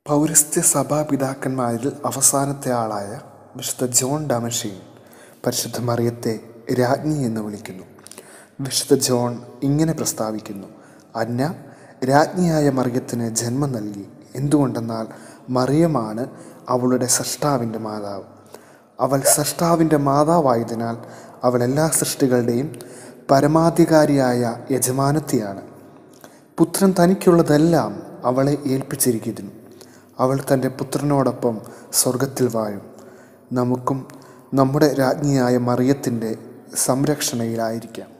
പൗരസ്ത്യ സഭാപിതാക്കന്മാരിൽ അവസാനത്തെ ആളായ വിശുദ്ധ ജോൺ ഡാമഷീൻ പരിശുദ്ധ മറിയത്തെ രാജ്ഞി എന്ന് വിളിക്കുന്നു വിശുദ്ധ ജോൺ ഇങ്ങനെ പ്രസ്താവിക്കുന്നു അന്ന രാജ്ഞിയായ മറിയത്തിന് ജന്മം നൽകി എന്തുകൊണ്ടെന്നാൽ മറിയമാണ് അവളുടെ സൃഷ്ടാവിൻ്റെ മാതാവ് അവൾ സൃഷ്ടാവിൻ്റെ മാതാവായതിനാൽ അവൾ എല്ലാ സൃഷ്ടികളുടെയും പരമാധികാരിയായ യജമാനത്തിയാണ് പുത്രൻ തനിക്കുള്ളതെല്ലാം അവളെ ഏൽപ്പിച്ചിരിക്കുന്നു അവൾ തൻ്റെ പുത്രനോടൊപ്പം സ്വർഗത്തിൽ വാഴും നമുക്കും നമ്മുടെ രാജ്ഞിയായ മറിയത്തിൻ്റെ സംരക്ഷണയിലായിരിക്കാം